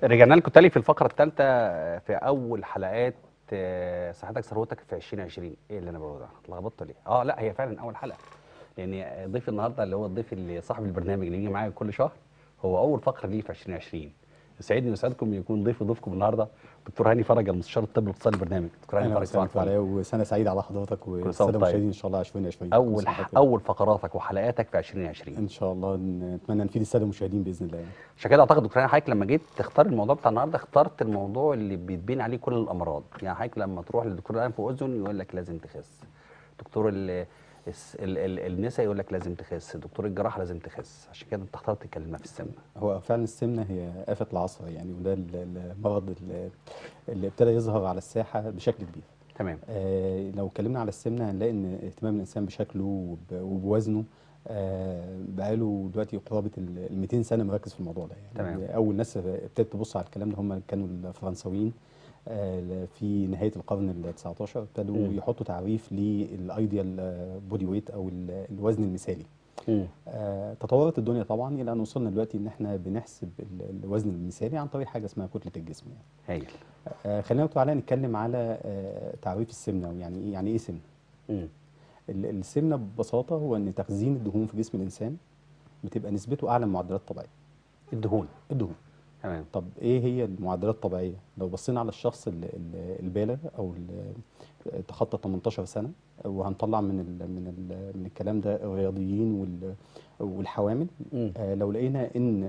رجعنا لكم تاني في الفقره الثالثه في اول حلقات آه، صحتك ثروتك في 2020 ايه اللي انا بقوله ده اتلخبطت ليه اه لا هي فعلا اول حلقه لان ضيف النهارده اللي هو الضيف اللي صاحب البرنامج اللي بيجي معايا كل شهر هو اول فقره ليه في 2020 يسعدني ويسعدكم يكون ضيف ضيفكم النهارده دكتور هاني فرج المستشار الطبي الاقتصادي البرنامج دكتور هاني اهلا فرج صباح وسهلا الفل. عليا وسنه سعيده على حضرتك سنة وأنت والساده طيب. المشاهدين ان شاء الله 2020 اول كل سنة ح... وأنت طيب. اول فقراتك وحلقاتك في 2020 ان شاء الله نتمنى نفيد الساده المشاهدين باذن الله يعني. عشان كده اعتقد دكتور هاني حضرتك لما جيت تختار الموضوع بتاع النهارده اخترت الموضوع اللي بيتبين عليه كل الامراض يعني حضرتك لما تروح لدكتور الانف واذن يقول لك لازم تخس دكتور ال الس- ال ال النساء يقول لك لازم تخس دكتور الجراحه لازم تخس عشان كده انت اخترت الكلمه في السمنه هو فعلا السمنه هي آفة العصر يعني وده ال- المرض اللي- اللي ابتدى يظهر على الساحه بشكل كبير تمام آه لو اتكلمنا على السمنه هنلاقي ان اهتمام الانسان بشكله وب- وبوزنه آه بقاله دلوقتي قرابه ال 200 سنه مركز في الموضوع ده يعني تمام. اول ناس ابتدت تبص على الكلام ده هم كانوا الفرنساويين آه في نهايه القرن ال 19 ابتدوا مم. يحطوا تعريف للايديال بودي ويت او ال- الوزن المثالي مم. آه، تطورت الدنيا طبعا الى ان وصلنا دلوقتي ان احنا بنحسب ال- الوزن المثالي عن طريق حاجه اسمها كتله الجسم يعني. هايل آه، خلينا تعالى نتكلم على آه، تعريف السمنه ويعني ايه يعني ايه سمنه مم. ال- السمنه ببساطه هو ان تخزين الدهون في جسم الانسان بتبقى نسبته اعلى من المعدلات الطبيعيه الدهون الدهون تمام طب ايه هي المعدلات الطبيعيه لو بصينا على الشخص ال- ال- البالغ او ال- تخطى 18 سنه وهنطلع من ال من ال من الكلام ده الرياضيين وال- والحوامل مم. آه لو لقينا ان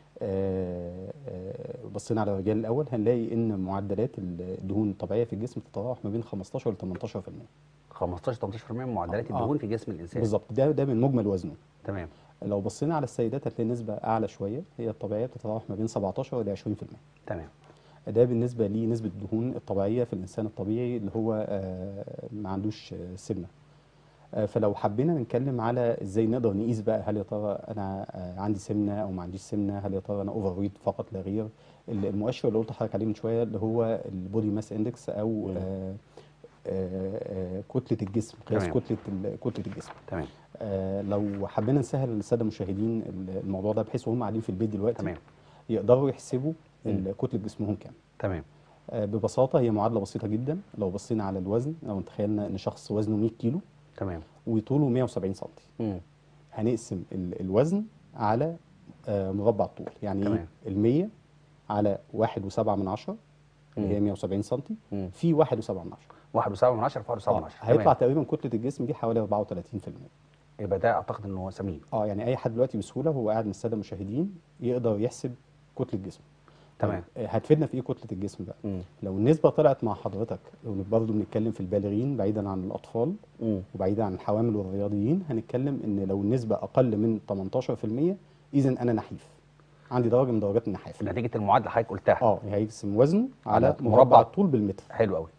آه، آه، بصينا على الرجال الاول هنلاقي ان معدلات الدهون الطبيعيه في الجسم تتراوح ما بين 15 ل 18% 15 18% من معدلات آه. الدهون في جسم الانسان بالظبط ده ده من مجمل وزنه تمام لو بصينا على السيدات هتلاقي نسبه اعلى شويه هي الطبيعيه بتتراوح ما بين 17 ل 20% تمام ده بالنسبه لنسبه الدهون الطبيعيه في الانسان الطبيعي اللي هو آه، ما عندوش آه، سمنه آه، فلو حبينا نتكلم على ازاي نقدر نقيس بقى هل يا ترى انا آه، عندي سمنه او ما عنديش سمنه هل يا ترى انا اوفر ويت فقط لا غير ال- المؤشر اللي قلت لحضرتك عليه من شويه اللي هو البودي ماس اندكس او مم. آه، آه، آه، كتله الجسم قياس تمام. كتله ال- كتله الجسم تمام آه، لو حبينا نسهل للساده المشاهدين ال- الموضوع ده بحيث وهم قاعدين في البيت دلوقتي تمام يقدروا يحسبوا مم. ال- كتله جسمهم كام تمام آه، ببساطة هي معادلة بسيطة جدا لو بصينا على الوزن لو تخيلنا ان شخص وزنه 100 كيلو تمام وطوله 170 سم مم. هنقسم ال- الوزن على آه، مربع الطول يعني ايه تمام. ال 100 على 1.7 من عشرة اللي هي مم. 170 سم مم. في 1.7 من عشرة 1.7 من 10 في 1.7 من آه، 10 هيطلع تمام تقريبا كتلة الجسم دي حوالي 34% يبقى ده اعتقد ان هو سمين اه يعني اي حد دلوقتي بسهولة هو قاعد من السادة المشاهدين يقدر يحسب كتلة جسمه تمام طيب، آه، هتفيدنا في ايه كتلة الجسم بقى مم. لو النسبة طلعت مع حضرتك لو برضه بنتكلم في البالغين بعيدا عن الأطفال مم. وبعيدا عن الحوامل والرياضيين هنتكلم ان لو النسبة أقل من 18% إذا أنا نحيف عندي درجة من درجات النحافة نتيجه المعادله حضرتك قلتها اه هيقسم وزنه على على مربع مربع. الطول بالمتر حلو قوي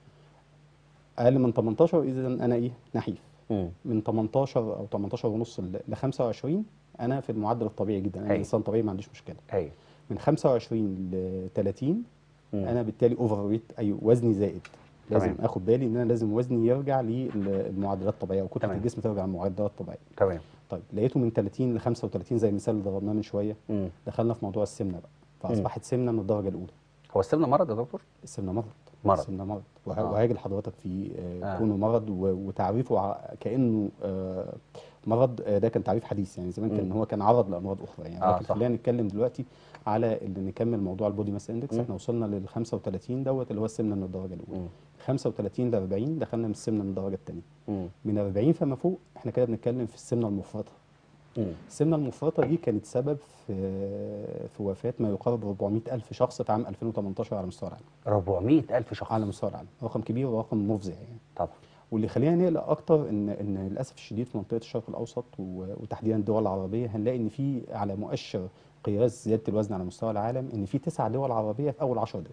أقل من 18 إذا أنا إيه نحيف مم. من 18 أو 18 ونص ل 25 أنا في المعدل الطبيعي جدا أنا هاي. إنسان طبيعي ما عنديش مشكلة هايل من 25 ل 30 مم. انا بالتالي اوفر ويت اي وزني زائد لازم تمام. اخد بالي ان انا لازم وزني يرجع للمعدلات الطبيعيه وكتله تمام. الجسم ترجع للمعدلات الطبيعيه تمام طيب لقيته من 30 ل 35 زي المثال اللي ضربناه من شويه مم. دخلنا في موضوع السمنه بقى فاصبحت سمنه من الدرجه الاولى هو السمنه مرض يا دكتور السمنه مرض مرض. السمنه مرض وه- آه. وهاجي لحضرتك في آه، آه. كونه مرض و- وتعريفه ع- كانه آه، مرض آه، ده كان تعريف حديث يعني زمان كان مم. هو كان عرض لامراض اخرى يعني آه، لكن صح. خلينا نتكلم دلوقتي على اللي نكمل موضوع البودي ماس اندكس مم. احنا وصلنا لل 35 دوت اللي هو السمنه من الدرجه الاولى مم. 35 ل 40 دخلنا من السمنه من الدرجه الثانيه مم. من 40 فما فوق احنا كده بنتكلم في السمنه المفرطه مم. السمنه المفرطه دي كانت سبب في في وفاه ما يقارب 400 الف شخص في عام 2018 على مستوى العالم 400 الف شخص على مستوى العالم رقم كبير ورقم مفزع يعني طبعا واللي خلينا نقلق اكتر ان ان للاسف الشديد في منطقه الشرق الاوسط و- وتحديدا الدول العربيه هنلاقي ان في على مؤشر قياس زياده الوزن على مستوى العالم ان في تسع دول عربيه في اول 10 دول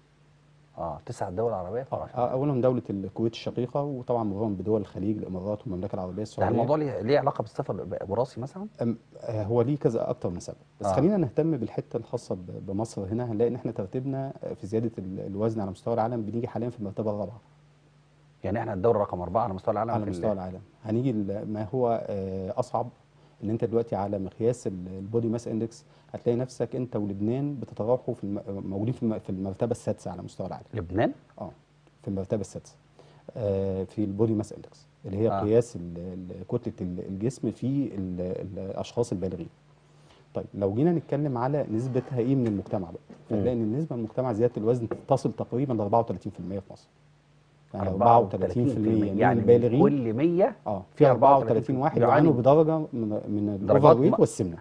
اه تسع دول عربيه في آه، 10 اولهم دوله الكويت الشقيقه وطبعا مرورهم بدول الخليج الامارات والمملكه العربيه ده السعوديه الموضوع ليه ليه علاقه بالسفر وراثي مثلا أم- آه، هو ليه كذا اكتر من سبب بس آه. خلينا نهتم بالحته الخاصه ب- بمصر هنا هنلاقي ان احنا ترتيبنا في زياده ال- الوزن على مستوى العالم بنيجي حاليا في المرتبه الرابعه يعني احنا الدوله رقم اربعه على مستوى العالم على في ال- مستوى العالم هنيجي ل- ما هو آه، اصعب ان انت دلوقتي على مقياس ال- البودي ماس اندكس هتلاقي نفسك انت ولبنان بتتراوحوا في الم... موجودين في الم- في المرتبه السادسه على مستوى العالم لبنان اه في المرتبه السادسه آه في البودي ماس اندكس اللي هي آه. آه. قياس ال- ال- كتله ال- الجسم في ال- الاشخاص البالغين طيب لو جينا نتكلم على نسبتها ايه من المجتمع بقى مم. هتلاقي ان النسبه من المجتمع زياده الوزن تصل تقريبا ل 34% في مصر يعني 34% 34% من يعني من البالغين كل 100 اه في في 34 34 واحد بيعانوا. بيعانوا بدرجه من من درجات الاوفر ويت م- والسمنه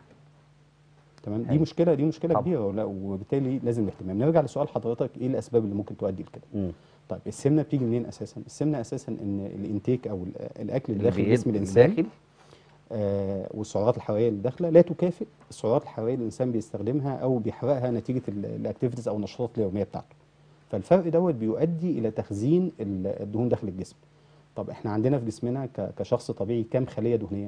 تمام دي أيوة. مشكله دي مشكله طبعا. كبيره ولا وبالتالي لازم الاهتمام نرجع لسؤال حضرتك ايه الاسباب اللي ممكن تؤدي لكده مم. طيب السمنه بتيجي منين اساسا السمنه اساسا ان الانتيك او ال- الاكل اللي داخل اللي جسم بيد- الانسان داخل آه والسعرات الحراريه اللي داخله لا تكافئ السعرات الحراريه اللي الانسان بيستخدمها او بيحرقها نتيجه الاكتيفيتيز او النشاطات اليوميه بتاعته فالفرق دوت بيؤدي الى تخزين ال- الدهون داخل الجسم طب احنا عندنا في جسمنا ك- كشخص طبيعي كام خليه دهنيه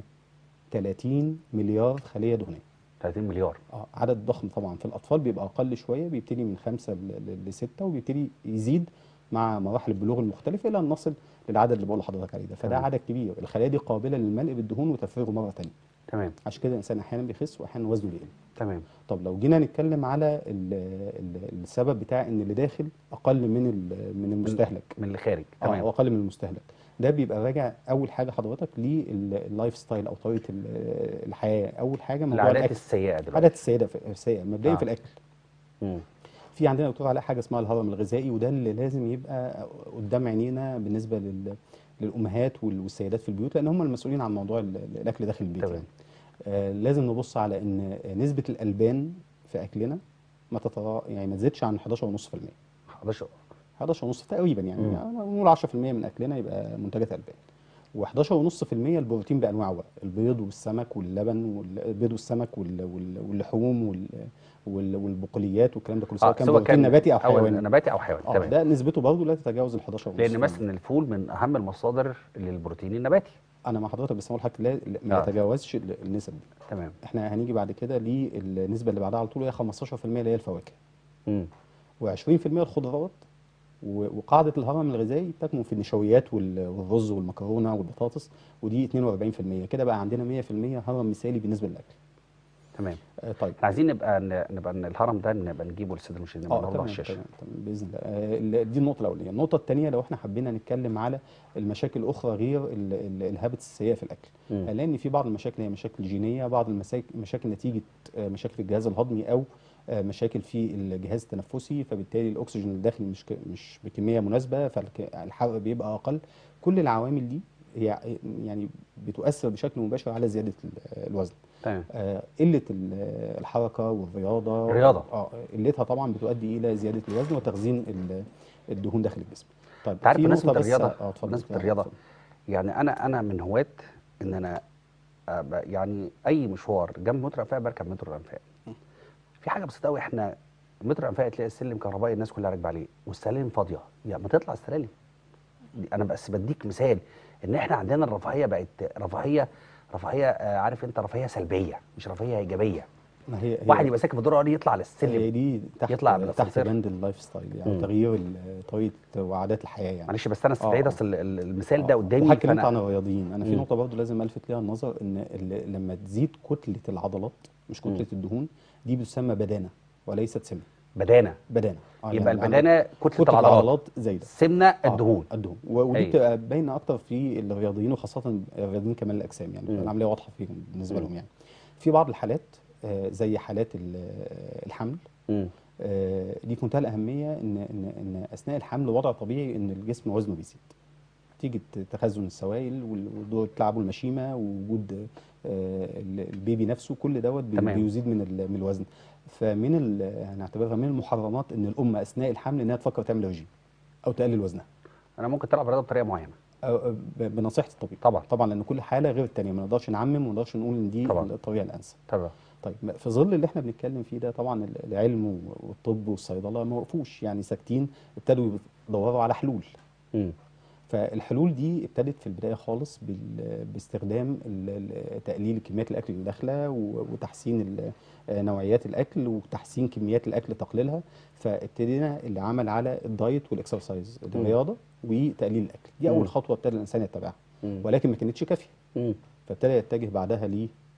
30 مليار خليه دهنيه 30 مليار اه عدد ضخم طبعا في الاطفال بيبقى اقل شويه بيبتدي من خمسة لستة وبيبتدي يزيد مع مراحل البلوغ المختلفه الى ان نصل للعدد اللي بقول لحضرتك عليه ده فده تمام. عدد كبير الخلايا دي قابله للملء بالدهون وتفريغه مره ثانيه تمام عشان كده الانسان احيانا بيخس واحيانا وزنه بيقل تمام طب لو جينا نتكلم على ال ال السبب بتاع ان اللي داخل اقل من ال- من المستهلك من اللي خارج اه تمام واقل من المستهلك ده بيبقى راجع اول حاجه حضرتك لللايف ستايل او طريقه ال- الحياه اول حاجه موضوع العادات الاكل السيئه عادات دلوقتي السيئه السيئه مبدئيا آه. في الاكل مم. في عندنا دكتور علاء حاجه اسمها الهرم الغذائي وده اللي لازم يبقى قدام عينينا بالنسبه لل للامهات وال- والسيدات في البيوت لان هم المسؤولين عن موضوع ال- الاكل داخل البيت تمام. يعني. آه لازم نبص على ان نسبه الالبان في اكلنا ما تترا يعني ما تزيدش عن 11.5% 11 11.5 تقريبا يعني مم. يعني نقول 10% من اكلنا يبقى منتجات البان و11.5% البروتين بانواعه بقى البيض والسمك واللبن والبيض والسمك وال- وال- واللحوم وال- وال- والبقوليات والكلام ده كله سواء آه، كان بروتين نباتي او حيواني نباتي او حيواني اه تمام ده نسبته برضه لا تتجاوز ال 11 لان مثلا الفول من اهم المصادر للبروتين النباتي انا مع حضرتك بس بقول لحضرتك لا لا- ما آه. يتجاوزش ال- النسب دي تمام احنا هنيجي بعد كده للنسبه اللي بعدها على طول هي 15% اللي هي الفواكه مم. و20% الخضروات و- وقاعده الهرم الغذائي تكمن في النشويات وال- والرز والمكرونه والبطاطس ودي 42% كده بقى عندنا 100% هرم مثالي بالنسبه للاكل تمام آه طيب احنا عايزين نبقى ن- نبقى ن- الهرم ده نبقى نجيبه للساده المشاهدين اه نبقى نعرضه على تمام الشاشه تمام تمام باذن الله آه ال- دي النقطه الاولانيه النقطه الثانيه لو احنا حبينا نتكلم على المشاكل الاخرى غير ال- ال- الهابتس السيئه في الاكل مم. لان في بعض المشاكل هي مشاكل جينيه بعض المساك- المشاكل نتيجه آه، مشاكل في الجهاز الهضمي او آه، مشاكل في الجهاز التنفسي فبالتالي الاكسجين اللي داخل مش ك- مش بكميه مناسبه فالحرق بيبقى اقل كل العوامل دي هي يعني بتؤثر بشكل مباشر على زياده ال- الوزن تمام آه، قله ال- الحركه والرياضه الرياضة. اه قلتها طبعا بتؤدي الى زياده الوزن وتخزين ال- الدهون داخل الجسم طيب انت عارف في بمناسبه نقطة بس- الرياضه اه اتفضل بمناسبه اتفضل. الرياضه يعني انا انا من هواة ان انا أبقى يعني اي مشوار جنب مترو انفاق بركب مترو انفاق في حاجه بسيطه قوي احنا مترو انفاق تلاقي السلم كهربائي الناس كلها راكبه عليه والسلالم فاضيه يعني ما تطلع السلالم دي- انا بس بديك مثال ان احنا عندنا الرفاهيه بقت رفاهيه رفاهيه آه، عارف انت رفاهيه سلبيه مش رفاهيه ايجابيه ما هي هي واحد يبقى ساكن في الدور الارضي يطلع على هي السلم دي تحت يطلع تحت بالأسانسير. بند اللايف ستايل يعني مم. تغيير ال- طريقه وعادات الحياه يعني معلش بس انا آه، استدعيت آه. اصل ال- المثال ده آه، قدامي وحضرتك اتكلمت فأنا- عن الرياضيين انا في مم. نقطه برضه لازم الفت ليها النظر ان ال- لما تزيد كتله العضلات مش كتله مم. الدهون دي بتسمى بدانه وليست سمنه بدانه بدانه آه، يبقى يعني البدانه كتله كتله العضلات العضلات زايده السمنه آه، الدهون الدهون و- ودي أيوة. بتبقى باينه اكتر في الرياضيين وخاصه الرياضيين كمال الاجسام يعني مم. بتبقى العمليه واضحه فيهم بالنسبه مم. لهم يعني في بعض الحالات آه، زي حالات ال- آه، الحمل مم. آه، دي في منتهى الاهميه ان ان ان اثناء الحمل وضع طبيعي ان الجسم وزنه بيزيد نتيجه تخزن السوائل وال- ودور تلعب المشيمه ووجود آه، ال- البيبي نفسه كل دوت بي- تمام. بيزيد من ال- من الوزن فمن ال- هنعتبرها من المحرمات ان الام اثناء الحمل انها تفكر تعمل رجيم او تقلل وزنها انا ممكن تلعب رياضه بطريقه معينه أو ب- بنصيحه الطبيب طبعا طبعا لان كل حاله غير الثانيه ما نقدرش نعمم وما نقدرش نقول ان دي طبعا. الطريقه الانسب طبعا طيب ما- في ظل اللي احنا بنتكلم فيه ده طبعا ال- العلم والطب والصيدله ما وقفوش يعني ساكتين ابتدوا يدوروا على حلول مم. فالحلول دي ابتدت في البدايه خالص بال- باستخدام ال- ال- تقليل كميات الاكل اللي داخله و- وتحسين ال- آه، نوعيات الاكل وتحسين كميات الاكل تقليلها فابتدينا اللي عمل على الدايت والاكسرسايز الرياضه وتقليل الاكل دي مم. اول خطوه ابتدى الانسان يتبعها مم. ولكن ما كانتش كافيه مم. فابتدى يتجه بعدها ل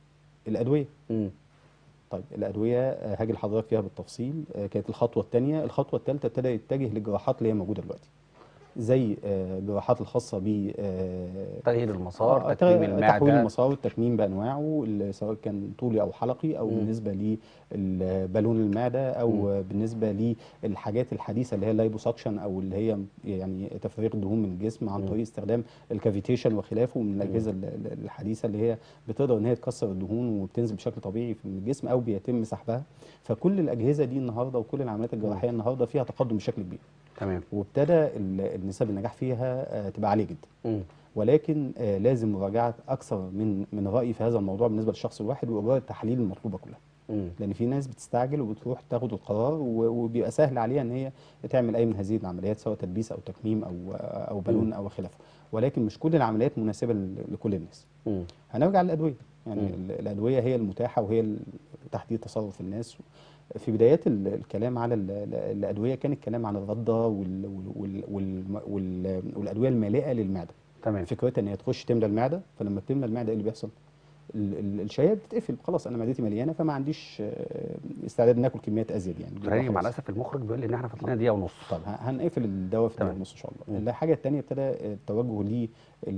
الادويه مم. طيب الادويه آه، هاجي لحضرتك فيها بالتفصيل آه، كانت الخطوه الثانيه الخطوه الثالثه ابتدى يتجه للجراحات اللي هي موجوده دلوقتي زي آه، الجراحات الخاصه ب آه، تغيير المسار آه، تكميم تغ- المعده تحويل المسار والتكميم بانواعه ال- سواء كان طولي او حلقي او مم. بالنسبه للبالون المعده او مم. بالنسبه للحاجات الحديثه اللي هي اللايبوسكشن او اللي هي يعني تفريغ الدهون من الجسم عن مم. طريق استخدام الكافيتيشن وخلافه من الاجهزه ال- ال- الحديثه اللي هي بتقدر ان هي تكسر الدهون وبتنزل بشكل طبيعي في الجسم او بيتم سحبها فكل الاجهزه دي النهارده وكل العمليات الجراحيه النهارده فيها تقدم بشكل كبير تمام وابتدى ال- النسب النجاح فيها آه، تبقى عاليه جدا مم. ولكن آه، لازم مراجعه اكثر من من راي في هذا الموضوع بالنسبه للشخص الواحد واجراء التحاليل المطلوبه كلها مم. لان في ناس بتستعجل وبتروح تاخد القرار و- وبيبقى سهل عليها ان هي تعمل اي من هذه العمليات سواء تلبيس او تكميم او او بالون او خلافه ولكن مش كل العمليات مناسبه ل- لكل الناس مم. هنرجع للادويه يعني مم. ال- الادويه هي المتاحه وهي ال- تحديد تصرف الناس في بدايات ال- الكلام على ال- ال- الادويه كان الكلام عن الغده وال وال وال وال والادويه المالئه للمعده تمام فكرتها ان هي تخش تملى المعده فلما بتملى المعده ايه اللي بيحصل؟ ال- ال- الشهيه بتتقفل خلاص انا معدتي مليانه فما عنديش آه، استعداد ناكل كميات ازيد يعني بيبقى تهيألي مع خلاص. الاسف المخرج بيقول لي ان احنا فاضلنا دقيقه ونص طب ه- هنقفل الدواء في تمام. الدواء نص ان شاء مم. الله الحاجه الثانيه ابتدى التوجه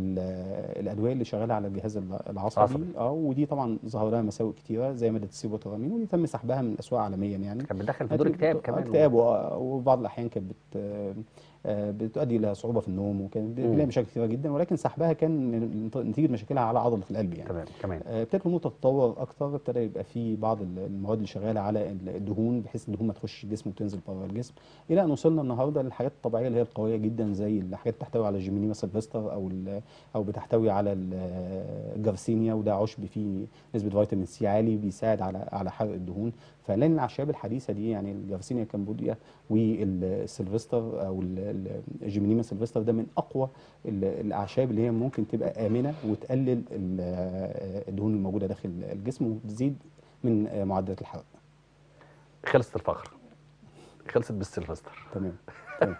للادويه اللي شغاله على الجهاز الع- العصبي العصبي. اه ودي طبعا ظهر لها مساوئ كتيره زي ماده السيبوترامين ودي تم سحبها من الاسواق عالميا يعني كان بيدخل في دور هتبقى- اكتئاب آه، كمان اكتئاب و- وبعض الاحيان كانت بت آه، بتؤدي الى صعوبه في النوم وكان مم. لها مشاكل كثيره جدا ولكن سحبها كان نتيجه مشاكلها على عضله القلب يعني تمام كمان آه، ابتدت الامور تتطور اكتر ابتدى يبقى في بعض ال- المواد اللي شغاله على ال- الدهون بحيث الدهون ما تخش الجسم وتنزل بره الجسم الى ان وصلنا النهارده للحاجات الطبيعيه اللي هي القويه جدا زي الحاجات بتحتوي على الجيمينيما سيلفستر او ال- او بتحتوي على ال- الجارسينيا وده عشب فيه نسبه فيتامين سي عالي بيساعد على على حرق الدهون فلان الاعشاب الحديثه دي يعني الجارسينيا كامبوديا والسيلفستر او ال- ال- الجيمينيما سيلفستر ده من اقوى ال- الاعشاب اللي هي ممكن تبقى امنه وتقلل ال- الدهون الموجوده داخل الجسم وتزيد من معدلات الحرق خلصت الفقره خلصت بالسيلفستر تمام تمام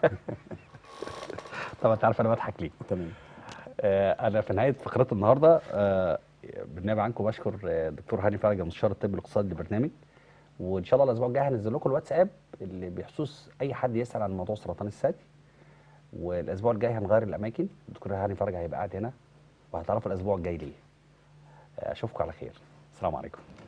طبعا انت عارف انا بضحك ليه تمام آه، انا في نهايه فقرات النهارده آه، بالنيابه عنكم بشكر آه، دكتور هاني فرج مستشار الطب الاقتصادي للبرنامج وان شاء الله الاسبوع الجاي هنزل لكم الواتساب اللي بخصوص اي حد يسال عن موضوع سرطان الثدي والاسبوع الجاي هنغير الاماكن الدكتور هاني فرج هيبقى قاعد هنا وهتعرفوا الاسبوع الجاي ليه آه، اشوفكم على خير السلام عليكم